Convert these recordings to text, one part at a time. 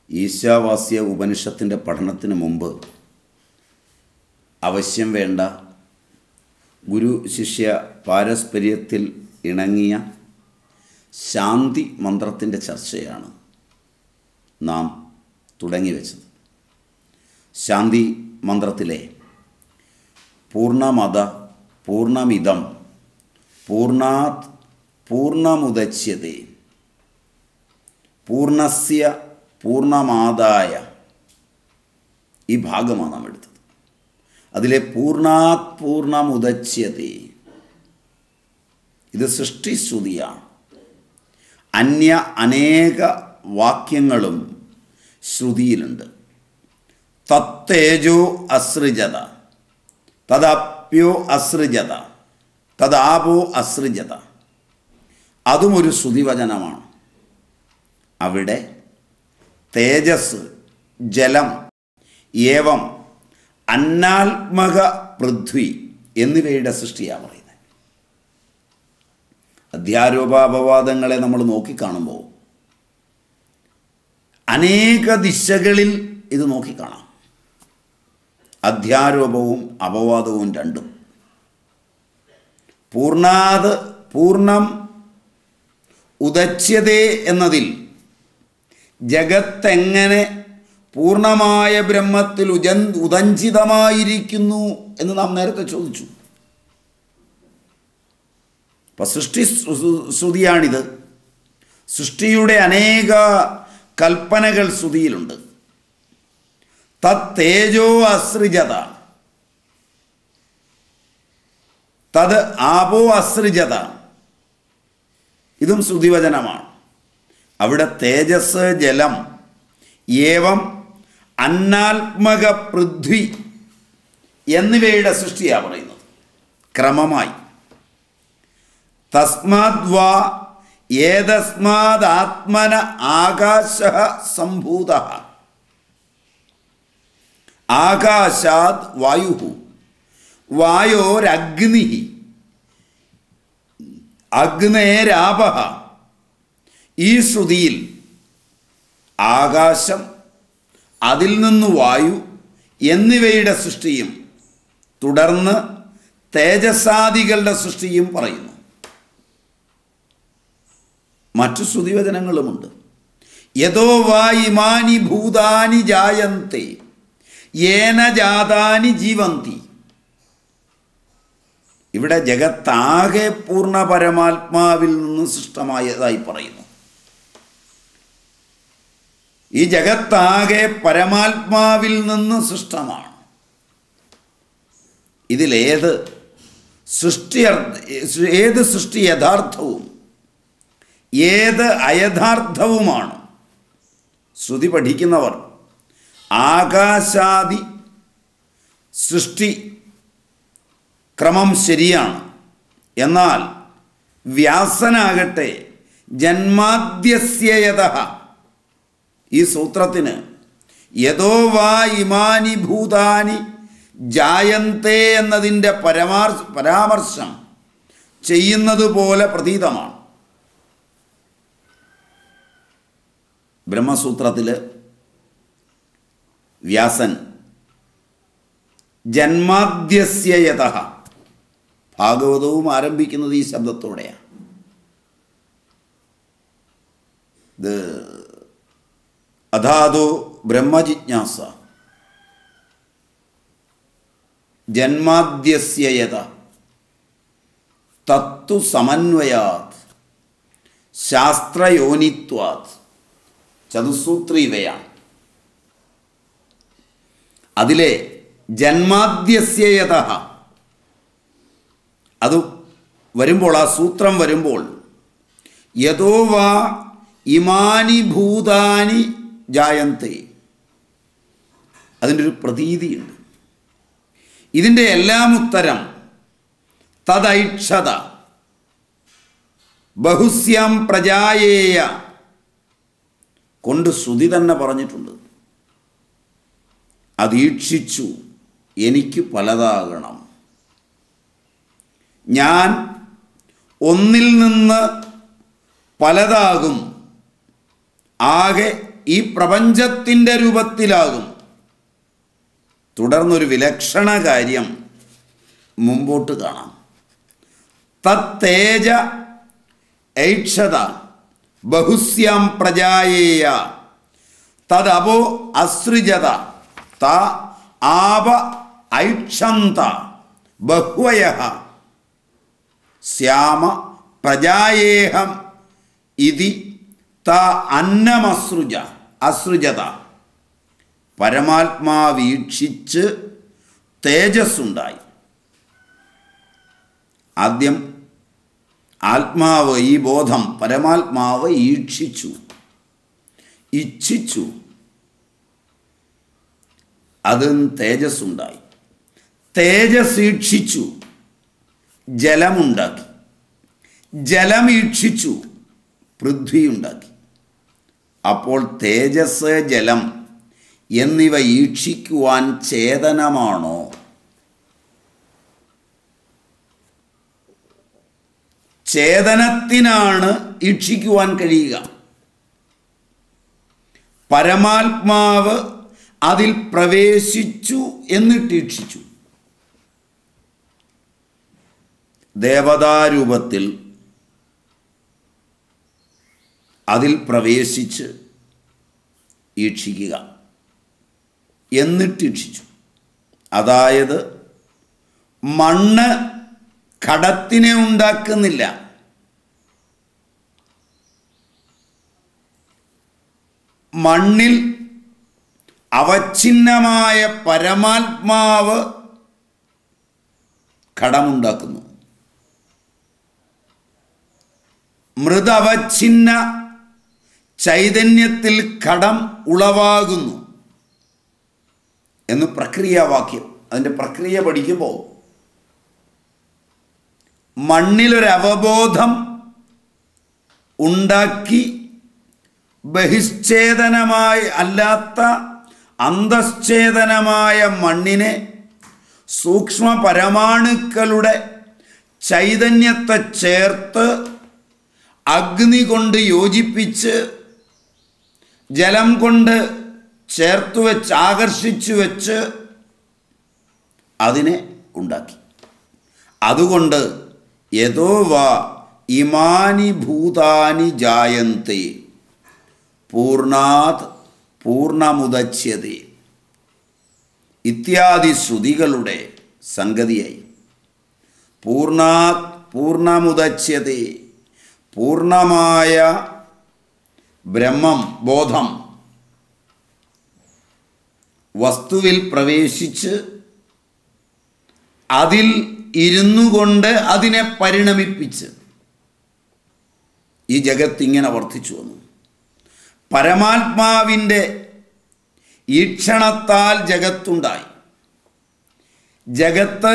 ഈശാവാസ്യ ഉപനിഷത്തിൻ്റെ പഠനത്തിന് മുമ്പ് അവശ്യം വേണ്ട ഗുരു ശിഷ്യ പാരസ്പര്യത്തിൽ ഇണങ്ങിയ ശാന്തി മന്ത്രത്തിൻ്റെ ചർച്ചയാണ് നാം തുടങ്ങി വെച്ചത് ശാന്തി മന്ത്രത്തിലെ പൂർണ്ണമത പൂർണ്ണമിതം പൂർണ്ണാത് പൂർണ്ണമുദച്യതേ പൂർണ്ണസ്യ പൂർണ്ണമാതായ ഈ ഭാഗമാണ് നാം എടുത്തത് അതിലെ പൂർണ്ണാത് പൂർണ്ണമുദച്യതേ ഇത് സൃഷ്ടിശ്രുതിയാണ് അന്യ അനേക വാക്യങ്ങളും ശ്രുതിയിലുണ്ട് തത്തേജോ അസൃജത തദപ്യോ അസൃജത തദാപോ അസൃജത അതും ഒരു ശ്രുതിവചനമാണ് അവിടെ തേജസ് ജലം ഏവം അന്നാത്മക പൃഥ്വി എന്നിവയുടെ സൃഷ്ടിയാണ് പറയുന്നത് അധ്യാരോപാപവാദങ്ങളെ നമ്മൾ നോക്കിക്കാണുമ്പോൾ അനേക ദിശകളിൽ ഇത് നോക്കിക്കാണാം അധ്യാരോപവും അപവാദവും രണ്ടും പൂർണ്ണാത് പൂർണ്ണം ഉദച്യതേ എന്നതിൽ ജഗത്തെങ്ങനെ പൂർണ്ണമായ ബ്രഹ്മത്തിൽ ഉജ ഉദഞ്ചിതമായിരിക്കുന്നു എന്ന് നാം നേരത്തെ ചോദിച്ചു അപ്പം സൃഷ്ടി ശ്രുതിയാണിത് സൃഷ്ടിയുടെ അനേക കൽപ്പനകൾ ശ്രുതിയിലുണ്ട് തത്തേജോ അസൃജത തത് ആപോ അസൃജത ഇതും ശ്രുതിവചനമാണ് അവിടെ തേജസ് ജലം ഏവം അന്നാത്മക പൃഥ്വി എന്നിവയുടെ സൃഷ്ടിയാണ് പറയുന്നത് ക്രമമായി തസ്മാത് വാ ഏതസ്മാത്മന ആകാശ സംഭൂത ആകാശാത് വായു വായോരഗ്നി അഗ്നേരാപ ഈ ശ്രുതിയിൽ ആകാശം അതിൽ നിന്ന് വായു എന്നിവയുടെ സൃഷ്ടിയും തുടർന്ന് തേജസാദികളുടെ സൃഷ്ടിയും പറയുന്നു മറ്റു ശ്രുതിവചനങ്ങളുമുണ്ട് യഥോ വാ ഇമാനി ഭൂതാനി ജായന്തെ ഏന ജാതാനി ജീവന്തി ഇവിടെ ജഗത്താകെ പൂർണ്ണ പരമാത്മാവിൽ നിന്ന് സൃഷ്ടമായതായി പറയുന്നു ഈ ജഗത്താകെ പരമാത്മാവിൽ നിന്ന് സൃഷ്ടമാണ് ഇതിലേത് സൃഷ്ടി ഏത് സൃഷ്ടി യഥാർത്ഥവും ഏത് അയഥാർത്ഥവുമാണ് ശ്രുതി പഠിക്കുന്നവർ ആകാശാദി സൃഷ്ടി ക്രമം ശരിയാണ് എന്നാൽ വ്യാസനാകട്ടെ ജന്മാദ്യസ്യയത ഈ സൂത്രത്തിന് യഥോ വാ ഇമാനി ഭൂതാനി ജായന്തേ എന്നതിൻ്റെ പരമാർ പരാമർശം ചെയ്യുന്നത് പോലെ പ്രതീതമാണ് ബ്രഹ്മസൂത്രത്തിൽ വ്യാസൻ ജന്മാദ്യസ്യയത ഭാഗവതവും ആരംഭിക്കുന്നത് ഈ ശബ്ദത്തോടെയാണ് ഇത് അതാതോ ബ്രഹ്മജിജ്ഞാസ ജന്മാദ്യസ്യയത തത്തു സമന്വയാത് ശാസ്ത്രയോനിത്വാത് ചതുസൂത്രി ഇവയാണ് അതിലെ ജന്മാദ്യസ്യയത അത് വരുമ്പോൾ ആ സൂത്രം വരുമ്പോൾ യഥോ വാ ഇമാനി ഭൂതാനി ജായന്തെ അതിൻ്റെ ഒരു പ്രതീതിയുണ്ട് ഇതിൻ്റെ എല്ലാം ഉത്തരം തദൈക്ഷത ബഹുസ്യാം പ്രജായേയ കൊണ്ട് ശ്രുതി തന്നെ പറഞ്ഞിട്ടുണ്ട് അതീക്ഷിച്ചു എനിക്ക് പലതാകണം ഞാൻ ഒന്നിൽ നിന്ന് പലതാകും ആകെ ഈ പ്രപഞ്ചത്തിൻ്റെ രൂപത്തിലാകും തുടർന്നൊരു വിലക്ഷണ കാര്യം മുമ്പോട്ട് കാണാം തത്തേജ ഐക്ഷത ബഹുസ്യാം പ്രജായേയ തദപോ അസൃജത ത ആപ ഐക്ഷന്ത ബഹ്വയ ശ്യാമ പ്രജായേഹം ഇതി ത അന്നമസൃജ അസൃജത പരമാത്മാവീക്ഷിച്ച് തേജസ്സുണ്ടായി ആദ്യം ആത്മാവ് ഈ ബോധം പരമാത്മാവ് ഈക്ഷിച്ചു ഇച്ഛിച്ചു അതും തേജസ്സുണ്ടായി തേജസ് ഈക്ഷിച്ചു ജലമുണ്ടാക്കി ജലം ഈക്ഷിച്ചു പൃഥ്വിയുണ്ടാക്കി അപ്പോൾ തേജസ് ജലം എന്നിവ ഈക്ഷിക്കുവാൻ ചേതനമാണോ ചേതനത്തിനാണ് ഈക്ഷിക്കുവാൻ കഴിയുക പരമാത്മാവ് അതിൽ പ്രവേശിച്ചു എന്നിട്ട് ഈക്ഷിച്ചു ദേവതാരൂപത്തിൽ അതിൽ പ്രവേശിച്ച് ഈക്ഷിക്കുക എന്നിട്ട് ഈക്ഷിച്ചു അതായത് മണ്ണ് ഘടത്തിനെ ഉണ്ടാക്കുന്നില്ല മണ്ണിൽ അവഛിന്നമായ പരമാത്മാവ് ഘടമുണ്ടാക്കുന്നു മൃതവച്ഛിന്ന ചൈതന്യത്തിൽ ഘടം ഉളവാകുന്നു എന്ന് പ്രക്രിയാവാക്യം അതിൻ്റെ പ്രക്രിയ പഠിക്കുമ്പോൾ മണ്ണിലൊരു അവബോധം ഉണ്ടാക്കി ബഹിശ്ചേതനമായി അല്ലാത്ത അന്തശ്ചേതനമായ മണ്ണിനെ സൂക്ഷ്മ പരമാണുക്കളുടെ ചൈതന്യത്തെ ചേർത്ത് അഗ്നി കൊണ്ട് യോജിപ്പിച്ച് ജലം കൊണ്ട് ചേർത്ത് വെച്ച് ആകർഷിച്ചു വെച്ച് അതിനെ ഉണ്ടാക്കി അതുകൊണ്ട് യഥോ വാ ഇമാനി ഭൂതാനി ജായന്തി പൂർണാത് പൂർണ്ണമുദച്യതേ ഇത്യാദി ശ്രുതികളുടെ സംഗതിയായി പൂർണാത് പൂർണ്ണമുദച്യതേ പൂർണ്ണമായ ബ്രഹ്മം ബോധം വസ്തുവിൽ പ്രവേശിച്ച് അതിൽ ഇരുന്നു കൊണ്ട് അതിനെ പരിണമിപ്പിച്ച് ഈ ജഗത്ത് ഇങ്ങനെ വർദ്ധിച്ചു വന്നു പരമാത്മാവിൻ്റെ ഈക്ഷണത്താൽ ജഗത്തുണ്ടായി ജഗത്ത്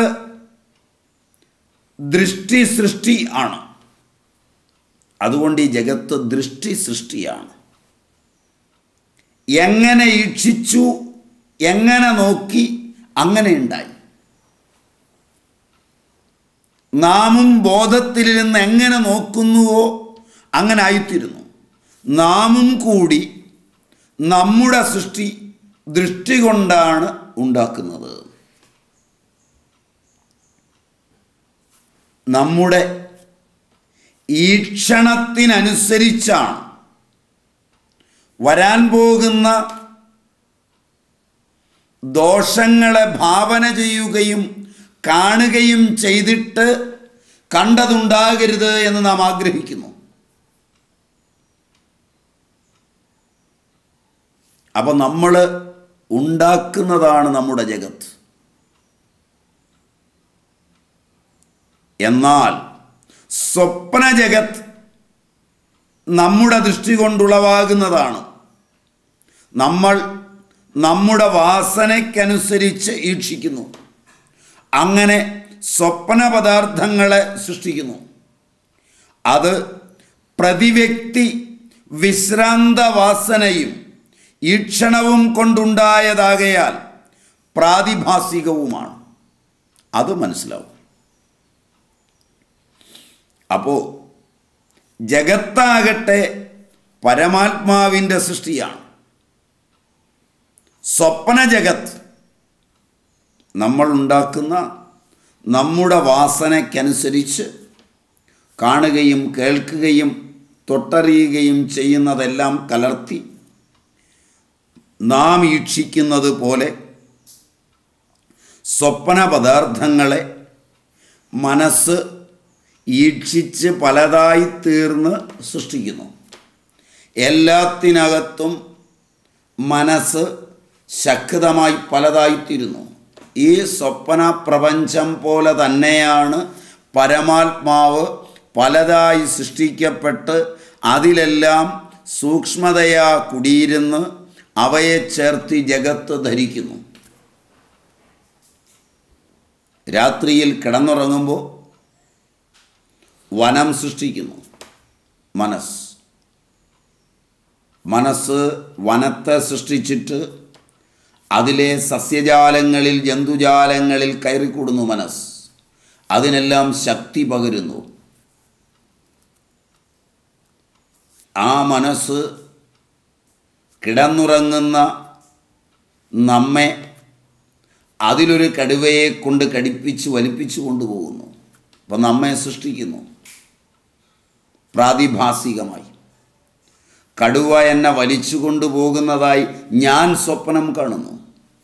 ദൃഷ്ടി സൃഷ്ടി ആണ് അതുകൊണ്ട് ഈ ജഗത്ത് ദൃഷ്ടി സൃഷ്ടിയാണ് എങ്ങനെ ഈക്ഷിച്ചു എങ്ങനെ നോക്കി അങ്ങനെ ഉണ്ടായി നാമും ബോധത്തിലിരുന്ന് എങ്ങനെ നോക്കുന്നുവോ അങ്ങനെ ആയിത്തീരുന്നു നാമും കൂടി നമ്മുടെ സൃഷ്ടി ദൃഷ്ടി കൊണ്ടാണ് ഉണ്ടാക്കുന്നത് നമ്മുടെ ഈക്ഷണത്തിനനുസരിച്ചാണ് വരാൻ പോകുന്ന ദോഷങ്ങളെ ഭാവന ചെയ്യുകയും കാണുകയും ചെയ്തിട്ട് കണ്ടതുണ്ടാകരുത് എന്ന് നാം ആഗ്രഹിക്കുന്നു അപ്പം നമ്മൾ ഉണ്ടാക്കുന്നതാണ് നമ്മുടെ ജഗത്ത് എന്നാൽ സ്വപ്ന ജഗത്ത് നമ്മുടെ ദൃഷ്ടി കൊണ്ടുളവാകുന്നതാണ് നമ്മൾ നമ്മുടെ വാസനയ്ക്കനുസരിച്ച് ഈക്ഷിക്കുന്നു അങ്ങനെ സ്വപ്ന പദാർത്ഥങ്ങളെ സൃഷ്ടിക്കുന്നു അത് പ്രതിവ്യക്തി വിശ്രാന്ത വാസനയും ഈക്ഷണവും കൊണ്ടുണ്ടായതാകയാൽ പ്രാതിഭാസികവുമാണ് അത് മനസ്സിലാവും അപ്പോൾ ജഗത്താകട്ടെ പരമാത്മാവിൻ്റെ സൃഷ്ടിയാണ് സ്വപ്ന ജഗത്ത് നമ്മൾ ഉണ്ടാക്കുന്ന നമ്മുടെ വാസനയ്ക്കനുസരിച്ച് കാണുകയും കേൾക്കുകയും തൊട്ടറിയുകയും ചെയ്യുന്നതെല്ലാം കലർത്തി നാം ഈക്ഷിക്കുന്നത് പോലെ സ്വപ്ന പദാർത്ഥങ്ങളെ മനസ്സ് ഈക്ഷിച്ച് പലതായി തീർന്ന് സൃഷ്ടിക്കുന്നു എല്ലാത്തിനകത്തും മനസ്സ് ശക്തമായി പലതായിത്തീരുന്നു ഈ സ്വപ്ന പ്രപഞ്ചം പോലെ തന്നെയാണ് പരമാത്മാവ് പലതായി സൃഷ്ടിക്കപ്പെട്ട് അതിലെല്ലാം സൂക്ഷ്മതയാ കുടിയിരുന്ന് അവയെ ചേർത്ത് ജഗത്ത് ധരിക്കുന്നു രാത്രിയിൽ കിടന്നുറങ്ങുമ്പോൾ വനം സൃഷ്ടിക്കുന്നു മനസ്സ് മനസ്സ് വനത്തെ സൃഷ്ടിച്ചിട്ട് അതിലെ സസ്യജാലങ്ങളിൽ ജന്തുജാലങ്ങളിൽ കയറിക്കൂടുന്നു മനസ്സ് അതിനെല്ലാം ശക്തി പകരുന്നു ആ മനസ്സ് കിടന്നുറങ്ങുന്ന നമ്മെ അതിലൊരു കടുവയെ കൊണ്ട് കടിപ്പിച്ച് വലിപ്പിച്ചു കൊണ്ടുപോകുന്നു അപ്പം നമ്മെ സൃഷ്ടിക്കുന്നു പ്രാതിഭാസികമായി കടുവ എന്നെ വലിച്ചു കൊണ്ടുപോകുന്നതായി ഞാൻ സ്വപ്നം കാണുന്നു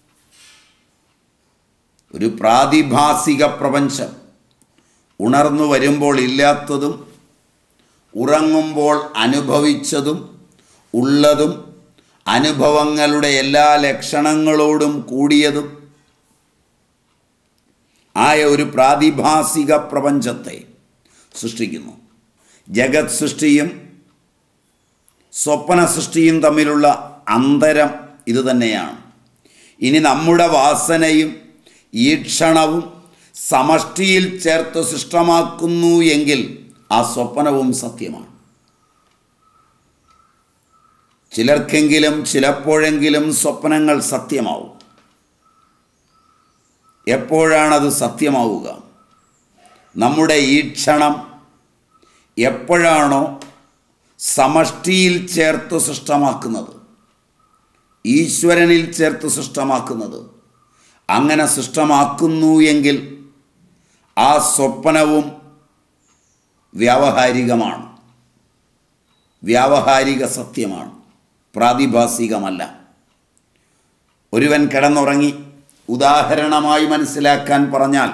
ഒരു പ്രാതിഭാസിക പ്രപഞ്ചം ഉണർന്നു വരുമ്പോൾ ഇല്ലാത്തതും ഉറങ്ങുമ്പോൾ അനുഭവിച്ചതും ഉള്ളതും അനുഭവങ്ങളുടെ എല്ലാ ലക്ഷണങ്ങളോടും കൂടിയതും ആയ ഒരു പ്രാതിഭാസിക പ്രപഞ്ചത്തെ സൃഷ്ടിക്കുന്നു ജഗത് സൃഷ്ടിയും സ്വപ്ന സൃഷ്ടിയും തമ്മിലുള്ള അന്തരം ഇത് തന്നെയാണ് ഇനി നമ്മുടെ വാസനയും ഈക്ഷണവും സമഷ്ടിയിൽ ചേർത്ത് സൃഷ്ടമാക്കുന്നു എങ്കിൽ ആ സ്വപ്നവും സത്യമാണ് ചിലർക്കെങ്കിലും ചിലപ്പോഴെങ്കിലും സ്വപ്നങ്ങൾ സത്യമാവും എപ്പോഴാണത് സത്യമാവുക നമ്മുടെ ഈക്ഷണം എപ്പോഴാണോ സമഷ്ടിയിൽ ചേർത്ത് സൃഷ്ടമാക്കുന്നത് ഈശ്വരനിൽ ചേർത്ത് സൃഷ്ടമാക്കുന്നത് അങ്ങനെ സൃഷ്ടമാക്കുന്നു എങ്കിൽ ആ സ്വപ്നവും വ്യാവഹാരികമാണ് വ്യാവഹാരിക സത്യമാണ് പ്രാതിഭാസികമല്ല ഒരുവൻ കിടന്നുറങ്ങി ഉദാഹരണമായി മനസ്സിലാക്കാൻ പറഞ്ഞാൽ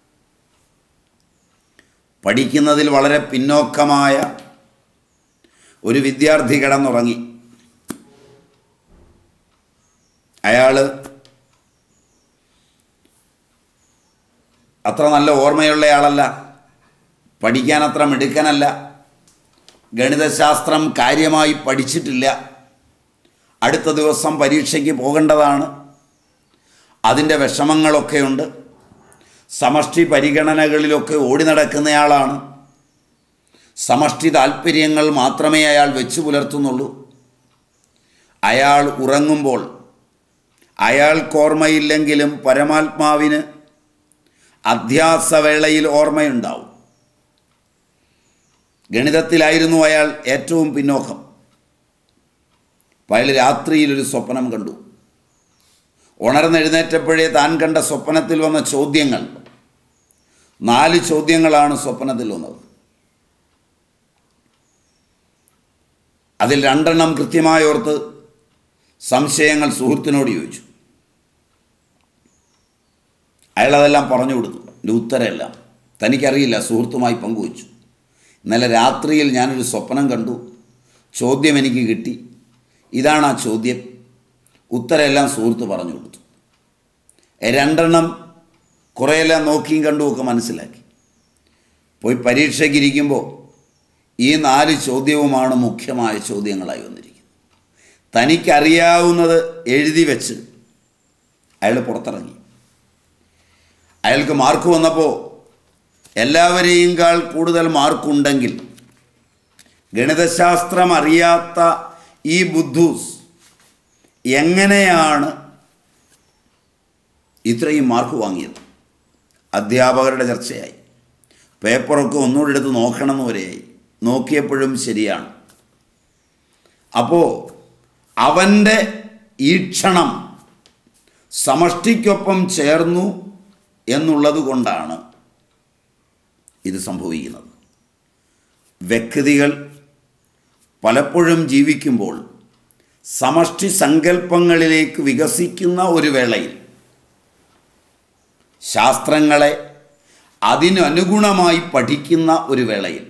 പഠിക്കുന്നതിൽ വളരെ പിന്നോക്കമായ ഒരു വിദ്യാർത്ഥി കിടന്നുറങ്ങി അയാൾ അത്ര നല്ല ഓർമ്മയുള്ളയാളല്ല പഠിക്കാൻ അത്ര മിടുക്കനല്ല ഗണിതശാസ്ത്രം കാര്യമായി പഠിച്ചിട്ടില്ല അടുത്ത ദിവസം പരീക്ഷയ്ക്ക് പോകേണ്ടതാണ് അതിൻ്റെ വിഷമങ്ങളൊക്കെയുണ്ട് സമഷ്ടി പരിഗണനകളിലൊക്കെ ഓടി നടക്കുന്നയാളാണ് സമഷ്ടി താല്പര്യങ്ങൾ മാത്രമേ അയാൾ വെച്ചു പുലർത്തുന്നുള്ളൂ അയാൾ ഉറങ്ങുമ്പോൾ അയാൾക്കോർമ്മയില്ലെങ്കിലും പരമാത്മാവിന് അധ്യാസവേളയിൽ ഓർമ്മയുണ്ടാവും ഗണിതത്തിലായിരുന്നു അയാൾ ഏറ്റവും പിന്നോക്കം അപ്പോൾ അയാൾ രാത്രിയിൽ ഒരു സ്വപ്നം കണ്ടു ഉണർന്നെഴുന്നേറ്റപ്പോഴേ താൻ കണ്ട സ്വപ്നത്തിൽ വന്ന ചോദ്യങ്ങൾ നാല് ചോദ്യങ്ങളാണ് സ്വപ്നത്തിൽ വന്നത് അതിൽ രണ്ടെണ്ണം കൃത്യമായി ഓർത്ത് സംശയങ്ങൾ സുഹൃത്തിനോട് ചോദിച്ചു അയാളതെല്ലാം പറഞ്ഞു കൊടുത്തു എൻ്റെ ഉത്തരമെല്ലാം തനിക്കറിയില്ല സുഹൃത്തുമായി പങ്കുവച്ചു ഇന്നലെ രാത്രിയിൽ ഞാനൊരു സ്വപ്നം കണ്ടു ചോദ്യം എനിക്ക് കിട്ടി ഇതാണ് ആ ചോദ്യം ഉത്തരമെല്ലാം സുഹൃത്ത് പറഞ്ഞു കൊടുത്തു രണ്ടെണ്ണം കുറേയെല്ലാം നോക്കിയും കണ്ടുമൊക്കെ മനസ്സിലാക്കി പോയി പരീക്ഷയ്ക്ക് ഇരിക്കുമ്പോൾ ഈ നാല് ചോദ്യവുമാണ് മുഖ്യമായ ചോദ്യങ്ങളായി വന്നിരിക്കുന്നത് തനിക്കറിയാവുന്നത് എഴുതി വെച്ച് അയാൾ പുറത്തിറങ്ങി അയാൾക്ക് മാർക്ക് വന്നപ്പോൾ എല്ലാവരെയും കാൾ കൂടുതൽ മാർക്കുണ്ടെങ്കിൽ ഗണിതശാസ്ത്രം അറിയാത്ത ഈ ബുദ്ധൂസ് എങ്ങനെയാണ് ഇത്രയും മാർക്ക് വാങ്ങിയത് അധ്യാപകരുടെ ചർച്ചയായി പേപ്പറൊക്കെ ഒന്നുകൂടെ എടുത്ത് നോക്കണമെന്ന് വരെയായി നോക്കിയപ്പോഴും ശരിയാണ് അപ്പോൾ അവൻ്റെ ഈക്ഷണം സമഷ്ടിക്കൊപ്പം ചേർന്നു എന്നുള്ളത് കൊണ്ടാണ് ഇത് സംഭവിക്കുന്നത് വ്യക്തികൾ പലപ്പോഴും ജീവിക്കുമ്പോൾ സമഷ്ടി സങ്കല്പങ്ങളിലേക്ക് വികസിക്കുന്ന ഒരു വേളയിൽ ശാസ്ത്രങ്ങളെ അതിനനുഗുണമായി പഠിക്കുന്ന ഒരു വേളയിൽ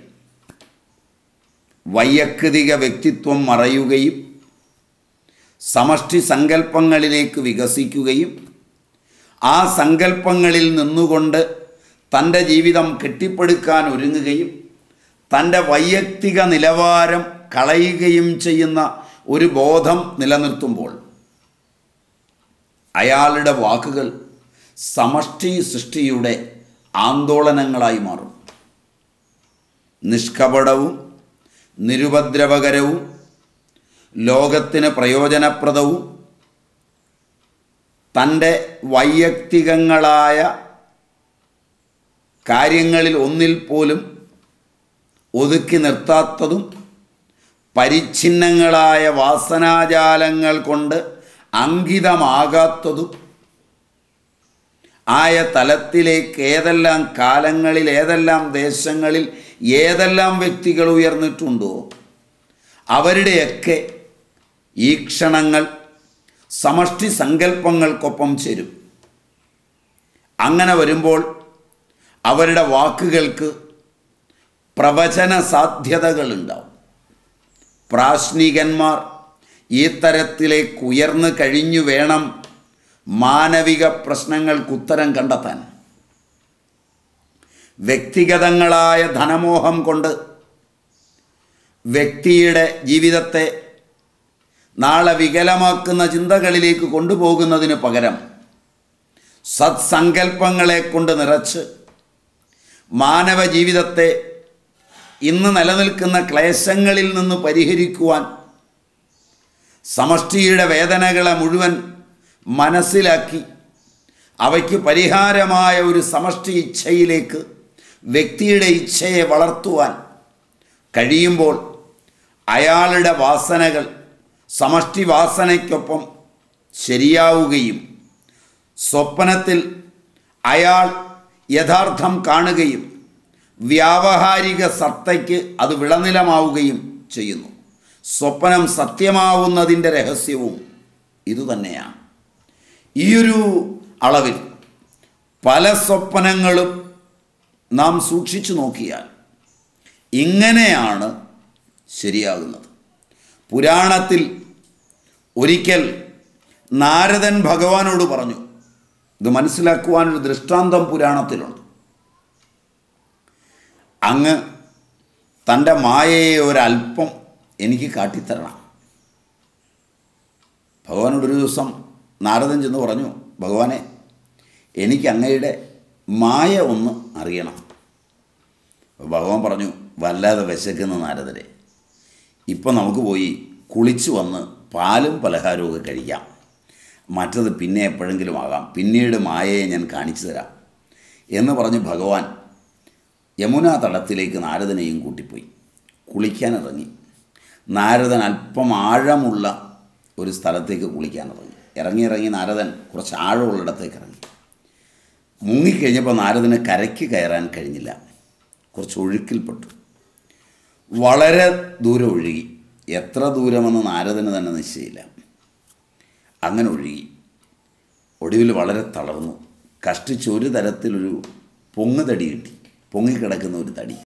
വൈയക്തിക വ്യക്തിത്വം മറയുകയും സമഷ്ടി സങ്കല്പങ്ങളിലേക്ക് വികസിക്കുകയും ആ സങ്കല്പങ്ങളിൽ നിന്നുകൊണ്ട് തൻ്റെ ജീവിതം കെട്ടിപ്പടുക്കാൻ ഒരുങ്ങുകയും തൻ്റെ വൈയക്തിക നിലവാരം കളയുകയും ചെയ്യുന്ന ഒരു ബോധം നിലനിർത്തുമ്പോൾ അയാളുടെ വാക്കുകൾ സമഷ്ടി സൃഷ്ടിയുടെ ആന്തോളനങ്ങളായി മാറും നിഷ്കപടവും നിരുപദ്രവകരവും ലോകത്തിന് പ്രയോജനപ്രദവും തൻ്റെ വൈയക്തികങ്ങളായ കാര്യങ്ങളിൽ ഒന്നിൽ പോലും ഒതുക്കി നിർത്താത്തതും പരിച്ഛിന്നങ്ങളായ വാസനാജാലങ്ങൾ കൊണ്ട് അങ്കിതമാകാത്തതും ആയ തലത്തിലേക്ക് ഏതെല്ലാം കാലങ്ങളിൽ ഏതെല്ലാം ദേശങ്ങളിൽ ഏതെല്ലാം വ്യക്തികൾ ഉയർന്നിട്ടുണ്ടോ അവരുടെയൊക്കെ ഈ ക്ഷണങ്ങൾ സമഷ്ടി സങ്കല്പങ്ങൾക്കൊപ്പം ചേരും അങ്ങനെ വരുമ്പോൾ അവരുടെ വാക്കുകൾക്ക് പ്രവചന സാധ്യതകളുണ്ടാവും പ്രാശ്നികന്മാർ ഈ തരത്തിലേക്ക് ഉയർന്നു കഴിഞ്ഞു വേണം മാനവിക പ്രശ്നങ്ങൾക്ക് ഉത്തരം കണ്ടെത്താൻ വ്യക്തിഗതങ്ങളായ ധനമോഹം കൊണ്ട് വ്യക്തിയുടെ ജീവിതത്തെ നാളെ വികലമാക്കുന്ന ചിന്തകളിലേക്ക് കൊണ്ടുപോകുന്നതിന് പകരം സത്സങ്കല്പങ്ങളെ കൊണ്ട് നിറച്ച് മാനവ ജീവിതത്തെ ഇന്ന് നിലനിൽക്കുന്ന ക്ലേശങ്ങളിൽ നിന്ന് പരിഹരിക്കുവാൻ സമഷ്ടിയുടെ വേദനകളെ മുഴുവൻ മനസ്സിലാക്കി അവയ്ക്ക് പരിഹാരമായ ഒരു സമഷ്ടി ഇച്ഛയിലേക്ക് വ്യക്തിയുടെ ഇച്ഛയെ വളർത്തുവാൻ കഴിയുമ്പോൾ അയാളുടെ വാസനകൾ സമഷ്ടി വാസനയ്ക്കൊപ്പം ശരിയാവുകയും സ്വപ്നത്തിൽ അയാൾ യഥാർത്ഥം കാണുകയും വ്യാവഹാരിക സത്തയ്ക്ക് അത് വിളനിലമാവുകയും ചെയ്യുന്നു സ്വപ്നം സത്യമാവുന്നതിൻ്റെ രഹസ്യവും ഇതുതന്നെയാണ് ഈയൊരു അളവിൽ പല സ്വപ്നങ്ങളും നാം സൂക്ഷിച്ചു നോക്കിയാൽ ഇങ്ങനെയാണ് ശരിയാകുന്നത് പുരാണത്തിൽ ഒരിക്കൽ നാരദൻ ഭഗവാനോട് പറഞ്ഞു ഇത് മനസ്സിലാക്കുവാനൊരു ദൃഷ്ടാന്തം പുരാണത്തിലുണ്ട് അങ്ങ് തൻ്റെ മായയെ ഒരല്പം എനിക്ക് കാട്ടിത്തരണം ഭഗവാനോടൊരു ദിവസം നാരദൻ ചെന്ന് പറഞ്ഞു ഭഗവാനെ എനിക്ക് അങ്ങയുടെ മായ ഒന്ന് അറിയണം അപ്പോൾ ഭഗവാൻ പറഞ്ഞു വല്ലാതെ വിശക്കുന്ന നാരദരെ ഇപ്പം നമുക്ക് പോയി കുളിച്ച് വന്ന് പാലും പലഹാരവും ഒക്കെ കഴിക്കാം മറ്റത് പിന്നെ എപ്പോഴെങ്കിലും ആകാം പിന്നീട് മായയെ ഞാൻ കാണിച്ചു തരാം എന്ന് പറഞ്ഞ് ഭഗവാൻ യമുനാ തടത്തിലേക്ക് നാരദനെയും കൂട്ടിപ്പോയി കുളിക്കാനിറങ്ങി നാരദൻ അല്പം ആഴമുള്ള ഒരു സ്ഥലത്തേക്ക് കുളിക്കാനിറങ്ങി ഇറങ്ങി ഇറങ്ങി നാരദൻ കുറച്ച് ആഴമുള്ളിടത്തേക്ക് ഇറങ്ങി മുങ്ങിക്കഴിഞ്ഞപ്പോൾ നാരദന് കരയ്ക്ക് കയറാൻ കഴിഞ്ഞില്ല കുറച്ച് ഒഴുക്കിൽപ്പെട്ടു വളരെ ദൂരം ഒഴുകി എത്ര ദൂരമെന്ന് നാരദന് തന്നെ നിശ്ചയില്ല അങ്ങനെ ഒഴുകി ഒടുവിൽ വളരെ തളർന്നു കഷ്ടിച്ച് ഒരു തരത്തിലൊരു പൊങ്ങുതടി കിട്ടി പൊങ്ങിക്കിടക്കുന്ന ഒരു തടി